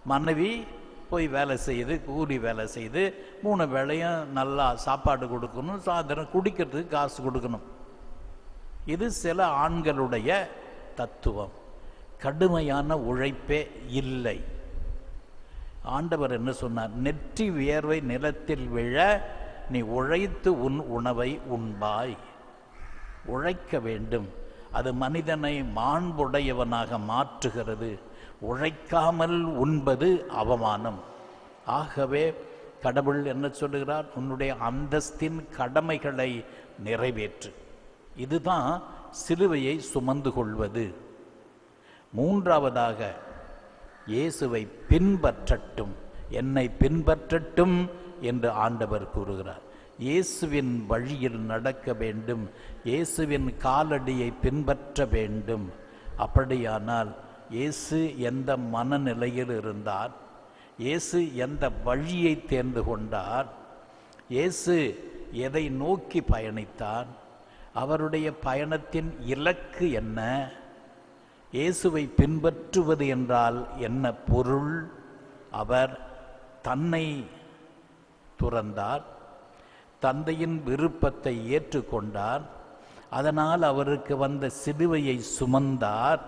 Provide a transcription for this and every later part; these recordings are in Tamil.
மனைவி போய் வேலை செய்யுது கூலி வேலை செய்து மூணு வேளையும் நல்லா சாப்பாடு கொடுக்கணும் சாயந்தரம் குடிக்கிறதுக்கு காசு கொடுக்கணும் இது சில ஆண்களுடைய தத்துவம் கடுமையான உழைப்பே இல்லை ஆண்டவர் என்ன சொன்னார் நெற்றி வியர்வை நிலத்தில் விழ நீ உழைத்து உன் உணவை உண்பாய் உழைக்க வேண்டும் அது மனிதனை மாண்புடையவனாக மாற்றுகிறது உழைக்காமல் உண்பது அவமானம் ஆகவே கடவுள் என்ன சொல்லுகிறார் உன்னுடைய அந்தஸ்தின் கடமைகளை நிறைவேற்று இதுதான் சிலுவையை சுமந்து கொள்வது மூன்றாவதாக இயேசுவை பின்பற்றட்டும் என்னை பின்பற்றட்டும் என்று ஆண்டவர் கூறுகிறார் இயேசுவின் வழியில் நடக்க வேண்டும் இயேசுவின் காலடியை பின்பற்ற வேண்டும் அப்படியானால் இயேசு எந்த மனநிலையில் இருந்தார் இயேசு எந்த வழியை தேர்ந்து கொண்டார் இயேசு எதை நோக்கி பயணித்தார் அவருடைய பயணத்தின் இலக்கு என்ன இயேசுவை பின்பற்றுவது என்றால் என்ன பொருள் அவர் தன்னை துறந்தார் தந்தையின் விருப்பத்தை ஏற்றுக்கொண்டார் அதனால் அவருக்கு வந்த சிலுவையை சுமந்தார்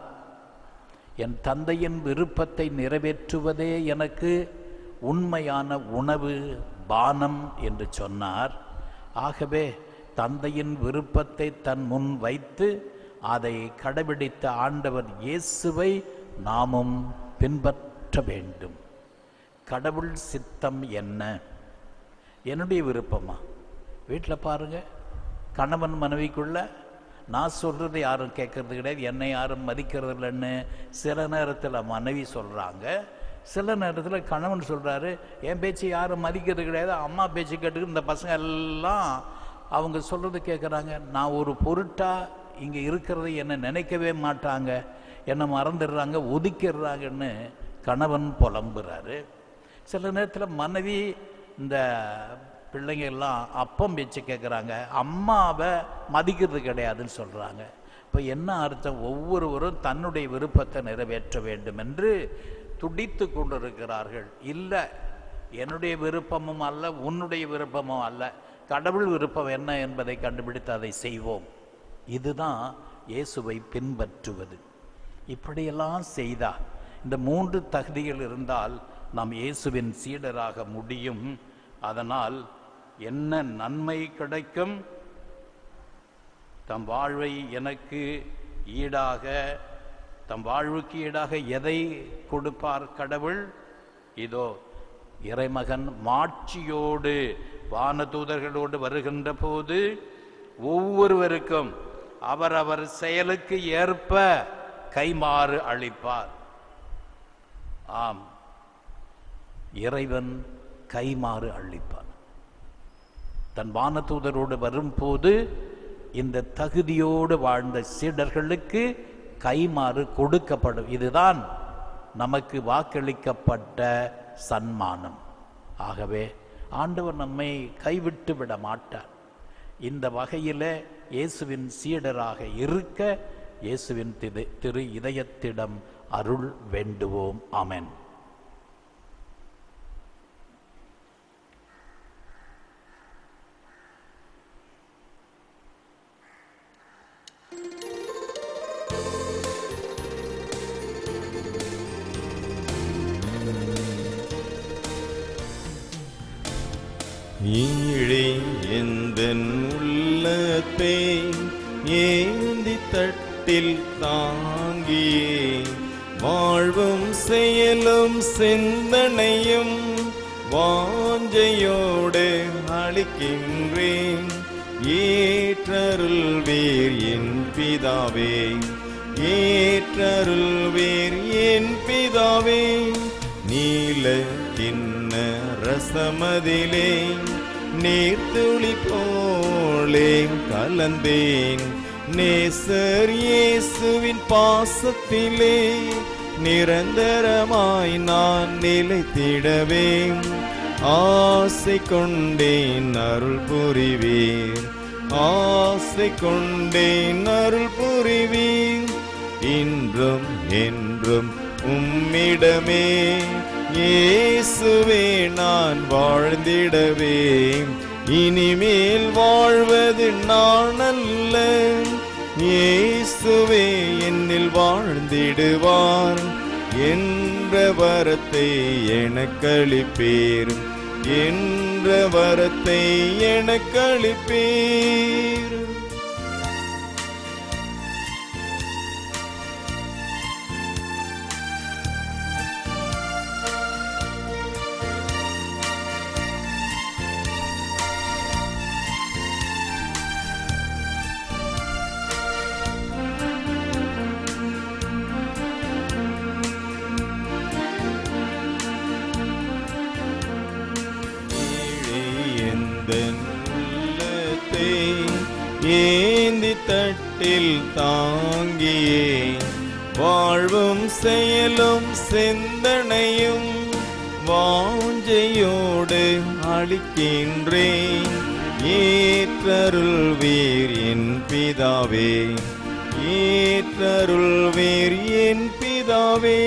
என் தந்தையின் விருப்பத்தை நிறைவேற்றுவதே எனக்கு உண்மையான உணவு பானம் என்று சொன்னார் ஆகவே தந்தையின் விருப்பத்தை தன் முன் வைத்து அதை கடைபிடித்த ஆண்டவர் இயேசுவை நாமும் பின்பற்ற வேண்டும் கடவுள் சித்தம் என்ன என்னுடைய விருப்பமா வீட்டில் பாருங்க கணவன் மனைவிக்குள்ள நான் சொல்றது யாரும் கேட்கறது கிடையாது என்னை யாரும் மதிக்கிறது இல்லைன்னு சில நேரத்தில் மனைவி சொல்றாங்க சில நேரத்தில் கணவன் சொல்றாரு என் பேச்சு யாரும் மதிக்கிறது கிடையாது அம்மா பேச்சு கேட்டுக்கு இந்த பசங்க எல்லாம் அவங்க சொல்றது கேட்குறாங்க நான் ஒரு பொருட்டா இங்கே இருக்கிறது என்னை நினைக்கவே மாட்டாங்க என்னை மறந்துடுறாங்க ஒதுக்கிடுறாங்கன்னு கணவன் புலம்புறாரு சில நேரத்தில் மனைவி இந்த பிள்ளைங்க எல்லாம் அப்பம் பேச்சு கேட்குறாங்க அம்மாவை மதிக்கிறது கிடையாதுன்னு சொல்கிறாங்க இப்போ என்ன அர்த்தம் ஒவ்வொருவரும் தன்னுடைய விருப்பத்தை நிறைவேற்ற வேண்டும் என்று துடித்து கொண்டிருக்கிறார்கள் இல்லை என்னுடைய விருப்பமும் அல்ல உன்னுடைய விருப்பமும் அல்ல கடவுள் விருப்பம் என்ன என்பதை கண்டுபிடித்து அதை செய்வோம் இதுதான் இயேசுவை பின்பற்றுவது இப்படியெல்லாம் செய்தா இந்த மூன்று தகுதிகள் இருந்தால் நாம் இயேசுவின் சீடராக முடியும் அதனால் என்ன நன்மை கிடைக்கும் தம் வாழ்வை எனக்கு ஈடாக தம் வாழ்வுக்கு ஈடாக எதை கொடுப்பார் கடவுள் இதோ இறைமகன் மாட்சியோடு வானதூதர்களோடு வருகின்ற போது ஒவ்வொருவருக்கும் அவரவர் செயலுக்கு ஏற்ப கைமாறு அளிப்பார் ஆம் இறைவன் கைமாறு அளிப்பான் தன் வானதூதரோடு வரும்போது இந்த தகுதியோடு வாழ்ந்த சீடர்களுக்கு கைமாறு கொடுக்கப்படும் இதுதான் நமக்கு வாக்களிக்கப்பட்ட சன்மானம் ஆகவே ஆண்டவர் நம்மை கைவிட்டு விட மாட்டார் இந்த வகையில் இயேசுவின் சீடராக இருக்க இயேசுவின் திரு திரு இதயத்திடம் அருள் வேண்டுவோம் ஆமென் ஈழே எந்தன் உள்ளத்தை ஏந்தி தட்டில் தாங்கியே வாழ்வும் செயலும் சிந்தனையும் வாஞ்சையோடு அளிக்கின்றேன் ஏற்றருள்வீர் என் பிதாவே ஏற்றருள்வீர் என் பிதாவே நீல கிண்ண ரசமதிலே நீர்த்துளி போலே கலந்தேன் நேசர் இயேசுவின் பாசத்திலே நிரந்தரமாய் நான் நிலைத்திடவே ஆசை கொண்டேன் அருள் புரிவீர் ஆசை கொண்டேன் அருள் புரிவீர் இன்றும் என்றும் உம்மிடமே இயேசுவே நான் வாழ்ந்திடவே இனிமேல் வாழ்வது நான் அல்ல இயேசுவே என்னில் வாழ்ந்திடுவார் என்ற வரத்தை எனக்களிப்பீர் என்ற வரத்தை எனக்களிப்பீர் ஏழை எந்தன் உள்ளத்தை ஏந்தி தட்டில் தாங்கியே வாழ்வும் செயலும் சிந்தனையும் வாஞ்சையோடு அளிக்கின்றேன் ஏற்றருள்வீர் என் பிதாவே ஏற்றருள்வீர் என் பிதாவே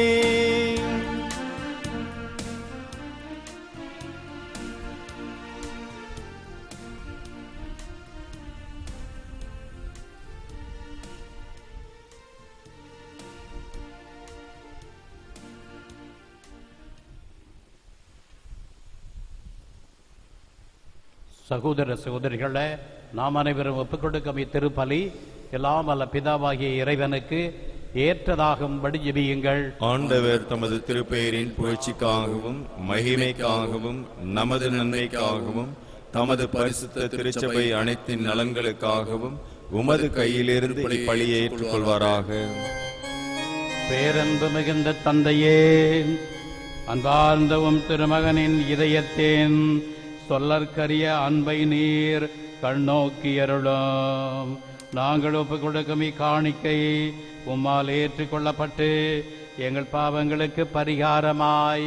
சகோதர சகோதரிகளே நாம் அனைவரும் ஒப்புக்கொடுக்கும் இத்திருப்பலி எல்லாம் அல்ல பிதாவாகிய இறைவனுக்கு ஏற்றதாகும்படி ஜெபியுங்கள் ஆண்டவர் தமது திருப்பெயரின் புகழ்ச்சிக்காகவும் மகிமைக்காகவும் நமது நன்மைக்காகவும் தமது பரிசுத்த திருச்சபை அனைத்தின் நலன்களுக்காகவும் உமது கையிலிருந்து இப்பலியை ஏற்றுக்கொள்வாராக பேரன்பு மிகுந்த தந்தையே அன்பார்ந்த உம் திருமகனின் இதயத்தின் சொல்லற்கரிய அன்பை நீர் கண்ணோக்கியருளும் நாங்கள் ஒப்புக் கொடுக்கும் இக்காணிக்கை உம்மால் ஏற்றுக்கொள்ளப்பட்டு எங்கள் பாவங்களுக்கு பரிகாரமாய்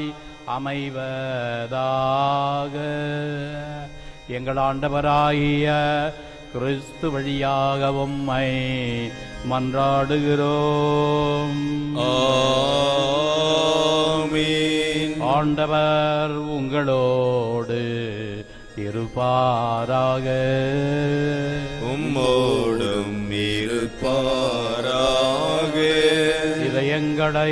அமைவதாக எங்கள் ஆண்டவராகிய கிறிஸ்து வழியாக உம்மை மன்றாடுகிறோம் ஆமென். ஆண்டவர் உங்களோடு இருப்பாராக உம்மோடும் இருப்பாராக இதயங்களை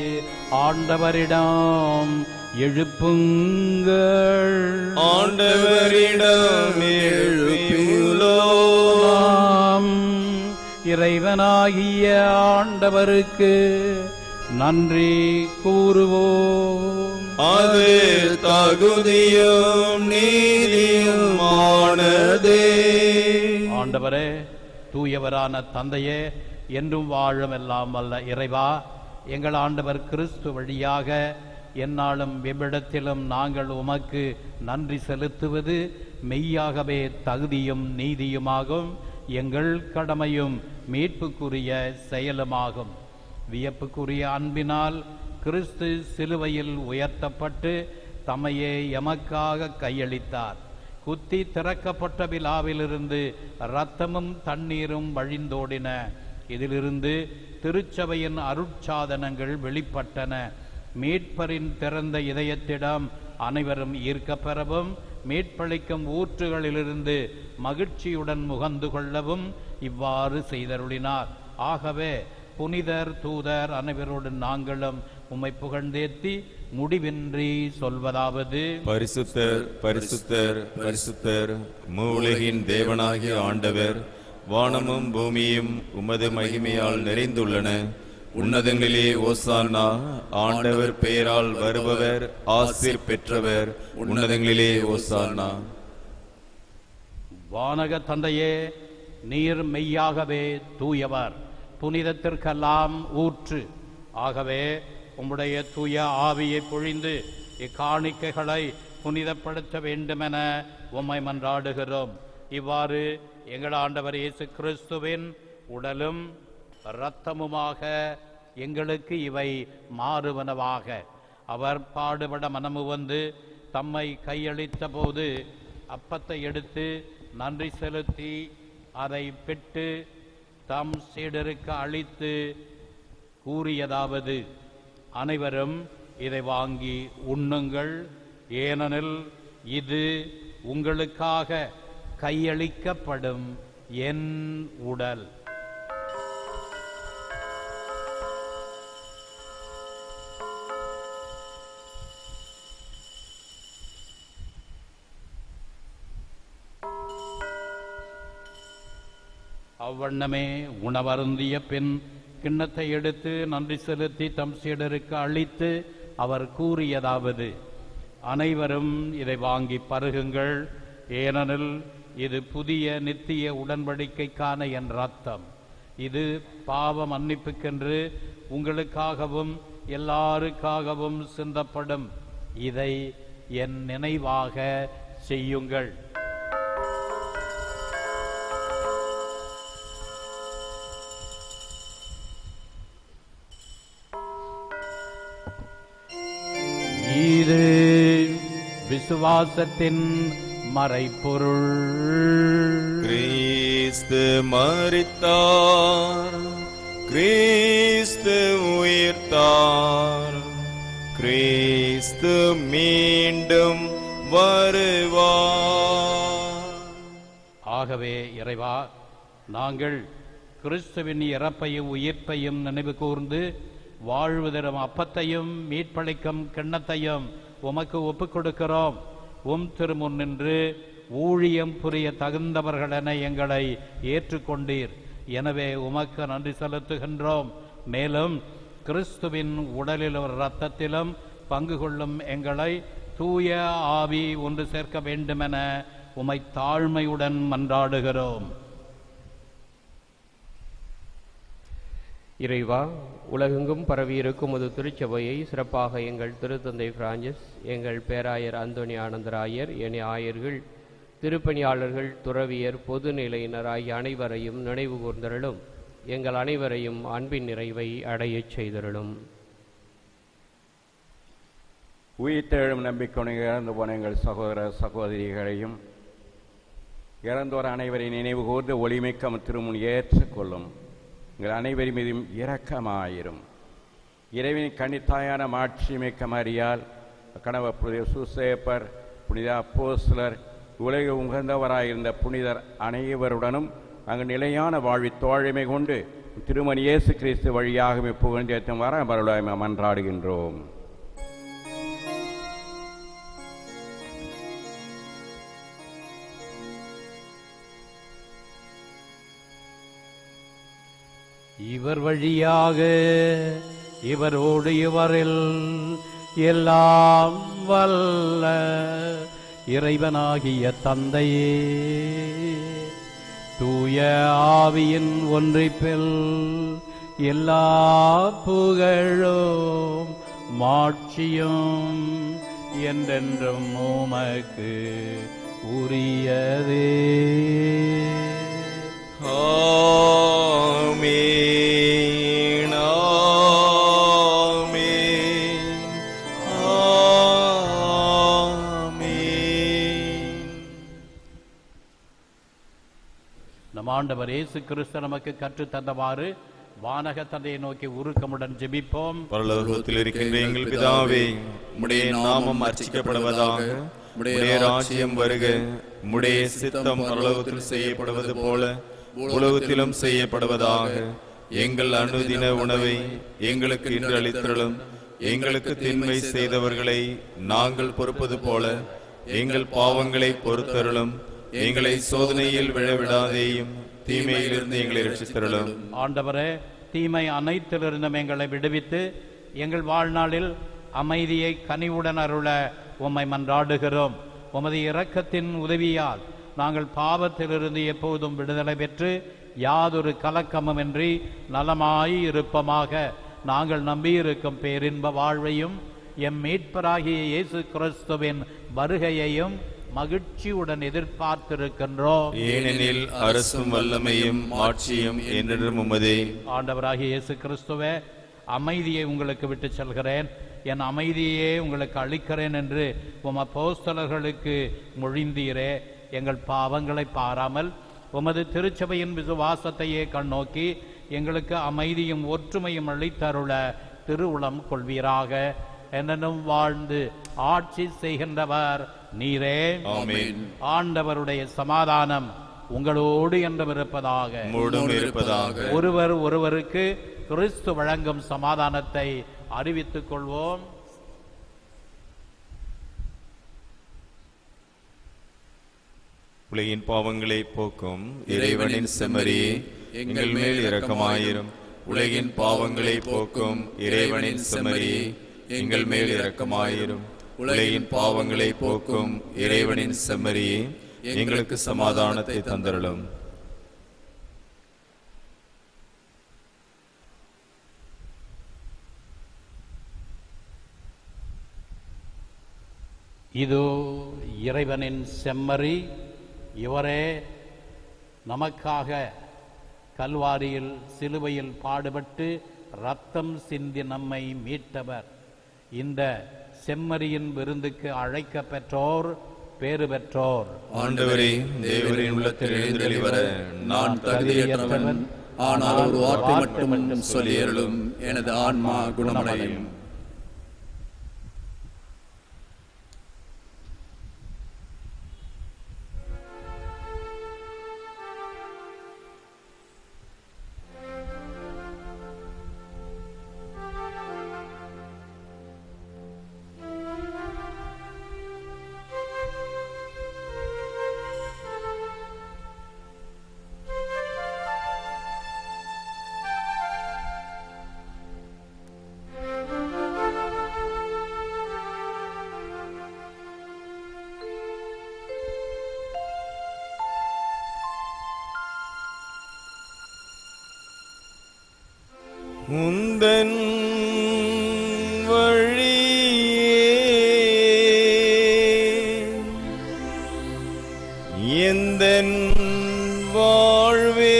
ஆண்டவரிடம் எழுப்புங்கள் ஆண்டவரிடம் எழுப்பியுள்ளோ நாம் இறைவனாகிய ஆண்டவருக்கு நன்றி கூறுவோம் அது தகுதியும் நீதியுமானதே ஆண்டவரே தூயவரான தந்தையே என்றும் வாழும் எல்லாம் அல்ல இறைவா எங்கள் ஆண்டவர் கிறிஸ்து வழியாக எந்நாளும் எவ்விடத்திலும் நாங்கள் உமக்கு நன்றி செலுத்துவது மெய்யாகவே தகுதியும் நீதியுமாகும் எங்கள் கடமையும் மீட்புக்குரிய செயலுமாகும் வியப்புக்குரிய அன்பினால் கிறிஸ்து சிலுவையில் உயர்த்தப்பட்டு தம்மையே எமக்காக கையளித்தார் குத்தி திறக்கப்பட்ட விழாவிலிருந்து இரத்தமும் தண்ணீரும் வழிந்தோடின இதிலிருந்து திருச்சபையின் அருட்சாதனங்கள் வெளிப்பட்டன மீட்பரின் திறந்த இதயத்திடம் அனைவரும் ஈர்க்கப் பெறவும் மீட்பளிக்கும் ஊற்றுகளிலிருந்து மகிழ்ச்சியுடன் முகந்து கொள்ளவும் இவ்வாறு செய்தருளினார் ஆகவே புனிதர் தூதர் அனைவரோடு நாங்களும் உம்மை புகழ்ந்தேத்தி முடிவின்றி சொல்வதாவது பரிசுத்தர் பரிசுத்தர் பரிசுத்தர் மூவுலகின் தேவனாகிய ஆண்டவர் வானமும் பூமியும் உமது மகிமையால் நிறைந்துள்ளன உன்னதங்களிலே ஓசானா ஆண்டவர் பெயரால் வருபவர் ஆசிர் பெற்றவர் உன்னதங்களிலே ஓசானா வானக தந்தையே நீர் மெய்யாகவே தூயவர் புனிதத்திற்கெல்லாம் ஊற்று ஆகவே உம்முடைய தூய ஆவியை பொழிந்து இக்காணிக்கைகளை புனிதப்படுத்த வேண்டுமென உம்மை மன்றாடுகிறோம் இவ்வாறு எங்கள் ஆண்டவர் இயேசு கிறிஸ்துவின் உடலும் இரத்தமுமாக எங்களுக்கு இவை மாறுவனவாக அவர் பாடுபட மனமு வந்து தம்மை கையளித்த போது அப்பத்தை எடுத்து நன்றி செலுத்தி அதை பெற்று தம் சீடருக்கு அளித்து கூறியதாவது அனைவரும் இதை வாங்கி உண்ணுங்கள் ஏனெனில் இது உங்களுக்காக கையளிக்கப்படும் என் உடல் அவ்வண்ணமே உணவருந்திய பின் கிண்ணத்தை எடுத்து நன்றி செலுத்தி தம் சீடருக்கு அளித்து அவர் கூறியதாவது அனைவரும் இதை வாங்கி பருகுங்கள் ஏனெனில் இது புதிய நித்திய உடன்படிக்கைக்கான என் ரத்தம் இது பாவ மன்னிப்புக்கென்று உங்களுக்காகவும் எல்லாருக்காகவும் சிந்தப்படும் இதை என் நினைவாக செய்யுங்கள் இது விசுவாசத்தின் மறைப்பொருள் கிறிஸ்து மரித்தார் கிறிஸ்து உயிர்த்தார் கிறிஸ்து மீண்டும் வருவார் ஆகவே இறைவா நாங்கள் கிறிஸ்துவின் இறப்பையும் உயிர்ப்பையும் நினைவு கூர்ந்து வாழ்வு தரும் அப்பத்தையும் மீட்பளிக்கும் கிண்ணத்தையும் உமக்கு ஒப்புக் கொடுக்கிறோம் உம் திருமுன் நின்று ஊழியம் புரிய தகுந்தவர்களென எங்களை ஏற்றுக்கொண்டீர் எனவே உமக்கு நன்றி செலுத்துகின்றோம் மேலும் கிறிஸ்துவின் உடலில் ஒரு இரத்தத்திலும் பங்கு கொள்ளும் எங்களை தூய ஆவி ஒன்று சேர்க்க வேண்டுமென உமை தாழ்மையுடன் மன்றாடுகிறோம் இறைவா உலகெங்கும் பரவியிருக்கும் உமது திருச்சபையை சிறப்பாக எங்கள் திருத்தந்தை பிரான்சிஸ் எங்கள் பேராயர் அந்தோணி ஆனந்தராயர் என ஆயர்கள் திருப்பணியாளர்கள் துறவியர் பொதுநிலையினர் ஆகிய அனைவரையும் நினைவு கூர்ந்தருளும் எங்கள் அனைவரையும் அன்பின் நிறைவை அடையச் செய்தருளும் உயிர்த்தெழும் நம்பிக்கொண்டு இறந்து போன எங்கள் சகோதர சகோதரிகளையும் இறந்தோர் அனைவரை நினைவு கூர்ந்து ஒளிமிக்க திருமுன் ஏற்றுக்கொள்ளும் எங்கள் அனைவரி மீதும் இரக்கமாயிரும் இறைவனின் கன்னித்தாயான மாட்சிமிக்க மரியால் கணவர் புனித சுசேப்பர் புனித அப்போஸ்லர் உலக உகந்தவராயிருந்த புனிதர் அனைவருடனும் அங்கு நிலையான வாழ்வி தோழமை கொண்டு திருமணி இயேசு கிறிஸ்து வழியாக புகழ்ந்தேற்றும் வர மருளாய் மன்றாடுகின்றோம் இவர் வழியாக இவரோடு இவரில் எல்லாம் வல்ல இறைவனாகிய தந்தையே தூய ஆவியின் ஒன்றிப்பில் எல்லா புகழும் மாட்சியும் என்றென்றும் உமக்கு உரியதே ஆமென், ஆமென், ஆமென். நம் ஆண்டவர் இயேசு கிறிஸ்து நமக்கு கற்றுத் தந்தவாறு வானக தந்தையை நோக்கி உருக்கமுடன் ஜெபிப்போம் பரலோகத்தில் இருக்கின்ற எங்கள் பிதாவே உம்முடைய நாமம் அர்ச்சிக்கப்படுவதாக உம்முடைய ராஜ்யம் வருக உம்முடைய சித்தம் பரலோகத்தில் செய்யப்படுவது போல உலகத்திலும் செய்யப்படுவதாக எங்கள் அனுதின உணவை எங்களுக்கு இன்று அளித்தருளும் எங்களுக்கு தின்மை செய்தவர்களை நாங்கள் பொறுப்பது போல எங்கள் பாவங்களை பொறுத்தருளும் எங்களை சோதனையில் விழவிடாதேயும் தீமையிலிருந்து எங்களை ரட்சித்தருளும் ஆண்டவரே தீமை அனைத்திலிருந்தும் எங்களை விடுவித்து எங்கள் வாழ்நாளில் அமைதியை கனிவுடன் அருள உம்மை மன்றாடுகிறோம் உமது இரக்கத்தின் உதவியால் நாங்கள் பாவத்திலிருந்து எப்போதும் விடுதலை பெற்று யாதொரு கலக்கமுமின்றி நலமாய் இருப்பமாக நாங்கள் நம்பியிருக்கும் பேரின்ப வாழ்வையும் எம் மீட்பராகிய இயேசு கிறிஸ்துவின் வருகையையும் மகிழ்ச்சியுடன் எதிர்பார்த்திருக்கின்றோம் ஏனெனில் அரசும் வல்லமையும் ஆட்சியும் என்றும் உமதே ஆண்டவராகிய இயேசு கிறிஸ்துவே அமைதியை உங்களுக்கு விட்டு செல்கிறேன் என் அமைதியே உங்களுக்கு அளிக்கிறேன் என்று உம் அப்போஸ்தலர்களுக்கு மொழிந்தீரே எங்கள் பாவங்களை பாராமல் உமது திருச்சபையின் விசுவாசத்தையே கண்ணோக்கி எங்களுக்கு அமைதியும் ஒற்றுமையும் அளித்தருள திருவுளம் கொள்வீராக என்னென்னும் வாழ்ந்து ஆட்சி செய்கின்றவர் நீரே ஆமென் ஆண்டவருடைய சமாதானம் உங்களோடு என்றும் இருப்பதாக மூடும் இருப்பதாக ஒருவர் ஒருவருக்கு கிறிஸ்து வழங்கும் சமாதானத்தை அறிவித்துக் கொள்வோம் உலகின் பாவங்களை போக்கும் இறைவனின் செம்மறியே எங்கள் மேல் இரக்கமாயிரும் உலகின் பாவங்களை போக்கும் இறைவனின் செம்மறியே எங்கள் மேல் இரக்கமாயிரும் உலகின் பாவங்களை போக்கும் இறைவனின் செம்மறியே எங்களுக்கு சமாதானத்தை தந்தருளும் இது இறைவனின் செம்மறி இவரே நமக்காக கல்வாரியில் சிலுவையில் பாடுபட்டு ரத்தம் சிந்தி நம்மை மீட்டவர் இந்த செம்மறியின் விருந்துக்கு அழைக்க பெற்றோர் பேறு பெற்றோர் ஆண்டவரே தேவரின் உள்ளத்தில் எழுந்தருளி வர நான் தகுதியற்றவன் ஆனால் ஒரு வார்த்தை மட்டும் சொல்லியருளும் எனது ஆன்மா குணமடையும் உந்தன் வழியே எந்தன் வாழ்வே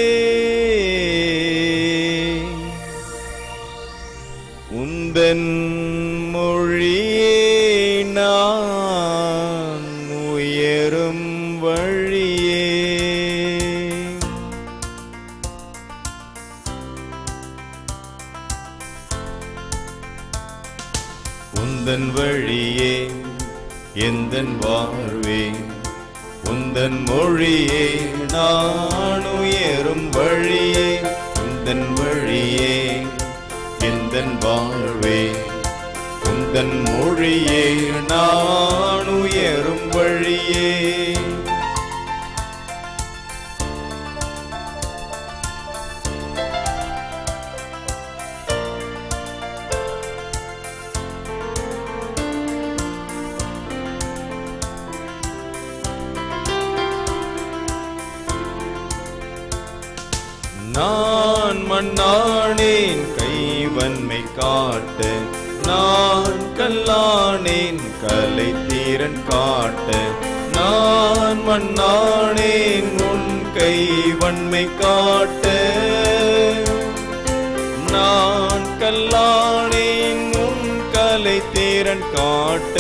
உந்தன் மொழியே நான் உயரும் வழியே உந்தன் வழியே எந்தன் வாழ்வே உந்தன் மொழியே நான் உயரும் வழியே உந்தன் வழியே எந்தன் வாழ்வே உந்தன் மொழியே நான் உயரும் வழியே நான் மண்ணானேன் கைவன்மை காட்ட நான் கல்லானேன் கலை தீரன் காட்ட நான் மண்ணானேன் உன் கைவன்மை காட்ட நான் கல்லானேன் உன் கலை தீரன் காட்ட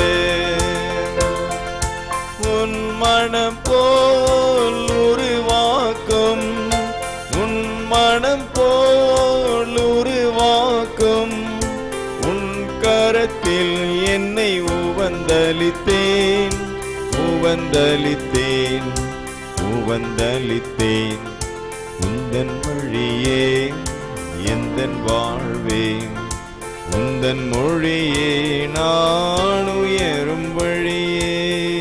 உன் மனம் போல் உருவாக்கும் உன் மனம் போல் உருவாக்கும் உன் கரத்தில் என்னை உவந்தளித்தேன் உவந்தளித்தேன் உவந்தளித்தேன் உந்தன் வழியே எந்தன் வாழ்வே உந்தன் மொழியே நான் உயரும் வழியே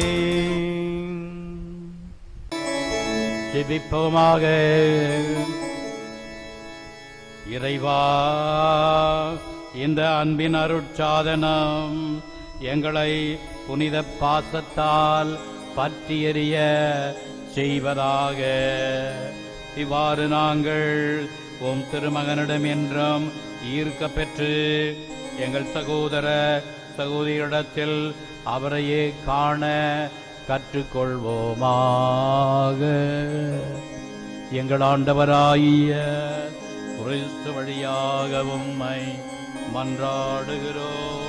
ஜெபிப்போமாக இறைவா இந்த அன்பின் அருட்சாதனம் எங்களை புனித பாசத்தால் பற்றி எறிய செய்வதாக இவ்வாறு நாங்கள் உம் திருமகனிடம் என்றும் ஈர்க்க பெற்று எங்கள் சகோதர சகோதரியிடத்தில் அவரையே காண கற்றுக்கொள்வோமாக எங்கள் ஆண்டவராகிய கிறிஸ்து வழியாக உம்மை மன்றாடுகிறோம்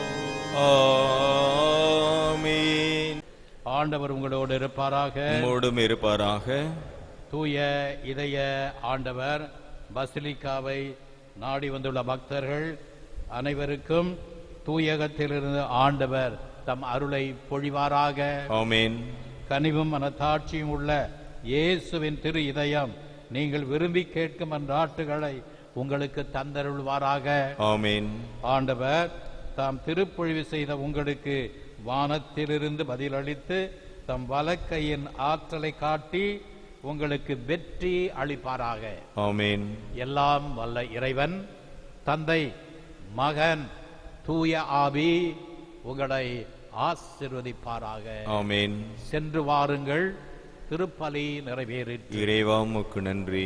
ஆமீன் ஆண்டவர் உங்களோடு இருப்பாராக மூடும் இருப்பாராக தூய இதய ஆண்டவர் பசிலிக்காவை நாடி வந்துள்ள பக்தர்கள் அனைவருக்கும் தூயகத்திலிருந்து ஆண்டவர் தம் அருளை பொழிவாராக ஆமென் கனிவும் மனத்தாட்சியும் உள்ள இயேசுவின் திரு இதயம் நீங்கள் விரும்பி கேட்கும் அந்நாட்டுகளை உங்களுக்கு தந்தருள்வாராக ஆமென் ஆண்டவர் தாம் திருப்பொழிவு செய்த உங்களுக்கு வானத்திலிருந்து பதிலளித்து தம் வலக்கையின் ஆற்றலை காட்டி உங்களுக்கு வெற்றி அளிப்பாராக ஆமென் எல்லாம் வல்ல இறைவன் தந்தை மகன் தூய ஆவி உங்களை ஆசிர்வதிப்பாராக ஆமென் சென்று வாருங்கள் திருப்பலி நிறைவேறிற்று இறைவா உமக்கு நன்றி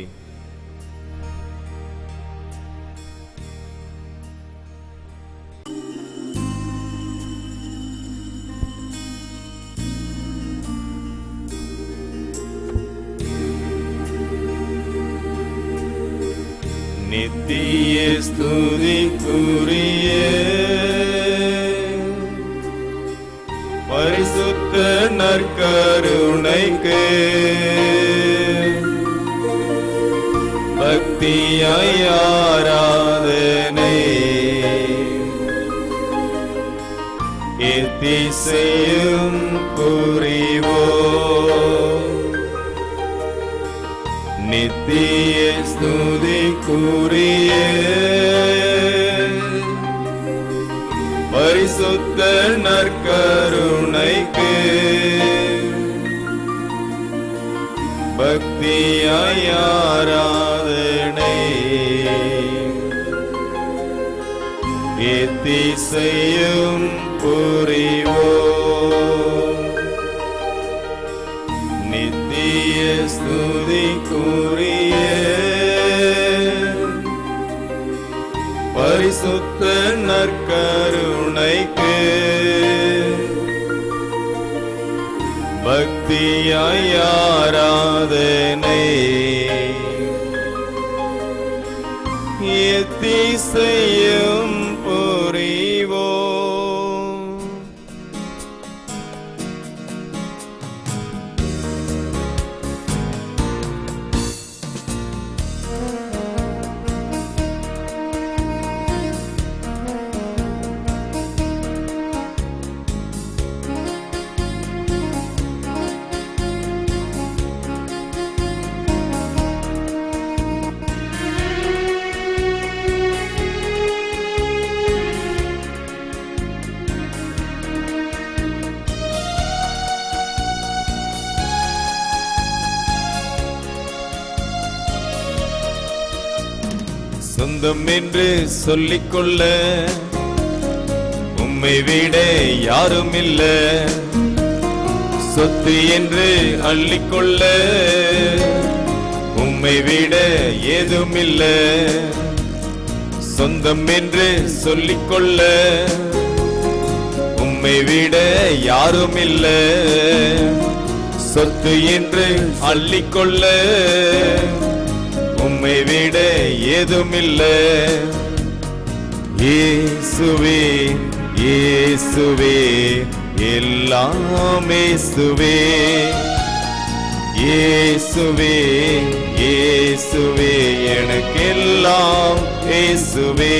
நித்திய ஸ்துதிக்குரிய பரிசுத்த நற்கருணைக்கு பக்தியாய் ஆராதனை எத்திசையும் புரிவோ நித்திய ஸ்துதிக்குரிய பரிசுத்த நற்கருணைக்கு பக்தியாய் ஆராதனை எத்திசையும் புரிவோ நித்திய ஸ்துதிக்குரிய பரிசுத்த நற்கருணைக்கு பக்தியாய் ஆராதனை எத்திசையும் புரிவோ சொந்தம் என்று சொல்லிக்கொள்ள உம்மை விட யாரும் இல்ல சொத்து என்று அள்ளிக்கொள்ள உம்மை விட ஏதும் இல்ல சொந்தம் என்று சொல்லிக்கொள்ள உம்மை விட யாரும் இல்ல சொத்து என்று அள்ளிக்கொள்ள உம்மை விட ஏதுமில்ல இயேசுவே இயேசுவே எல்லாம் இயேசுவே இயேசுவே இயேசுவே எனக்கெல்லாம் இயேசுவே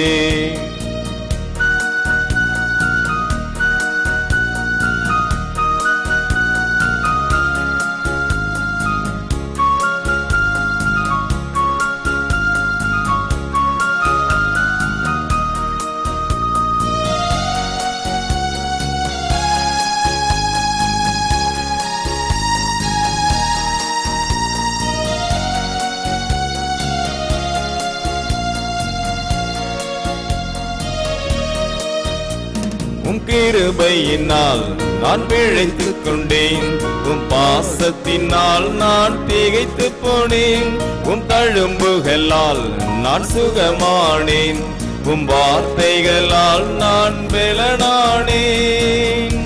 உம் கிருபையினால் நான் பிழைத்துக் கொண்டேன் உம் பாசத்தினால் நான் திகைத்து போனேன் உம் தழும்புகளால் நான் சுகமானேன் உம் வார்த்தைகளால் நான் பெலனானேன்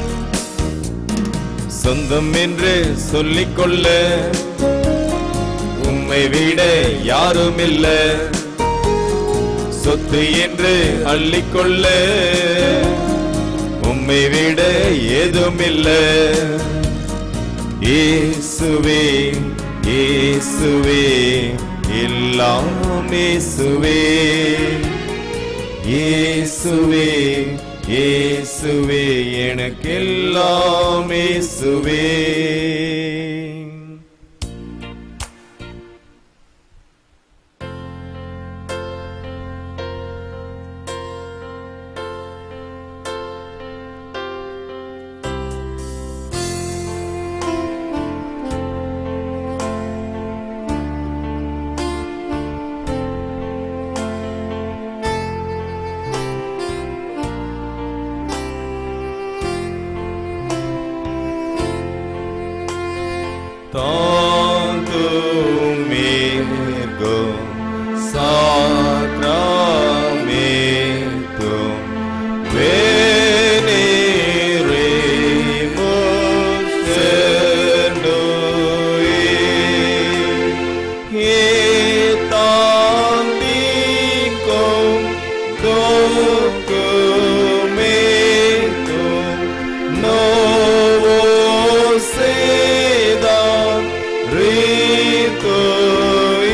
சொந்தம் என்று சொல்லிக்கொள்ள உம்மை விட யாரும் இல்ல சொத்து என்று அள்ளிக்கொள்ள உம்மை விட ஏதும் இல்ல இயேசுவே இயேசுவே எல்லாம் இயேசுவே இயேசுவே இயேசுவே எனக்கெல்லாம் இயேசுவே tanto mergo sacramento veneremos en noi et tanticum documentum novos sedam ritui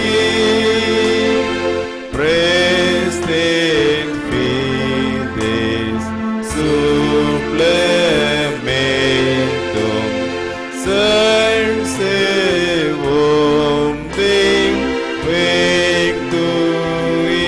prestet fides supplementum servum Dei vectui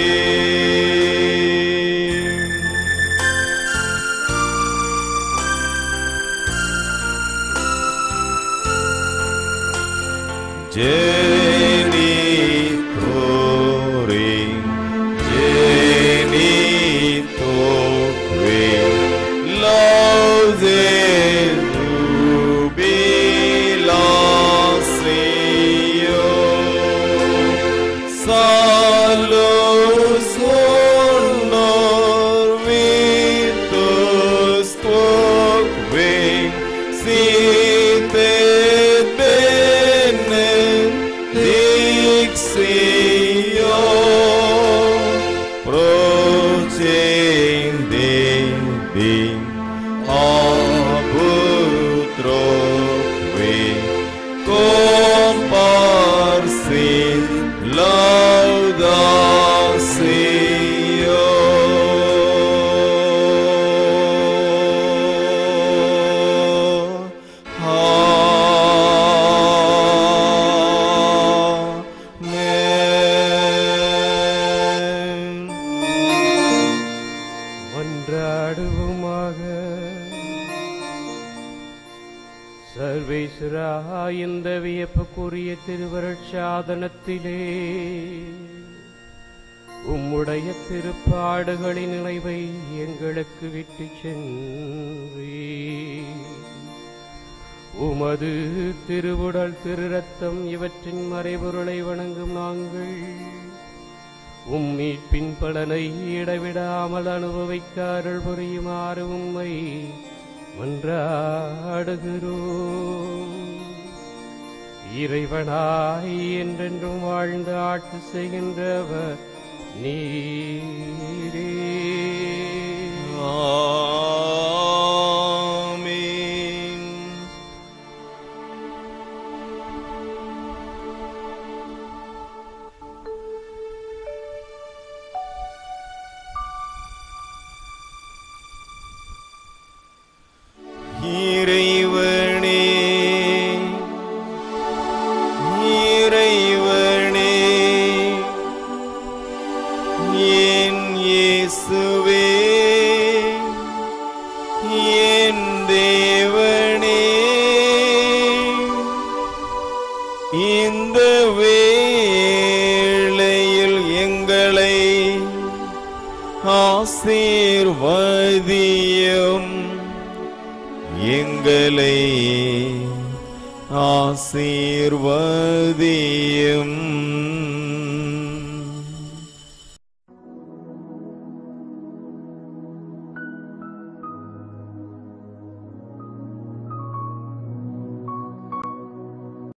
Genitori, genitori, laude jubilatio, salus honor vitus quoque, site benedictio, procedendi abutroque, comparsit laudatio. Amen. மன்றாடுவோமாக சர்வேஸ்வரா இந்த வியப்புக்குரிய திருவருட்சாதனத்திலே உம்முடைய திருப்பாடுகளின் நினைவை எங்களுக்கு விட்டு சென்றீ உமது திருவுடல் திரு ரத்தம் இவற்றின் மறைபொருளை வணங்கும் நாங்கள் உம் மீட்பின் பலனை இடைவிடாமல் அனுபவிக்க அருள் புரியுமாறு உம்மை மன்றாடுகிறோம் இறைவனாய் என்றென்றும் வாழ்ந்து ஆட்சி செய்கின்றவர் நீரே Amen. இறைவனே இறைவனே என் இயேசுவே என் தேவனே இந்த வேளையில் எங்களை ஆசீர்வதியும் எங்களை ஆசீர்வதியும்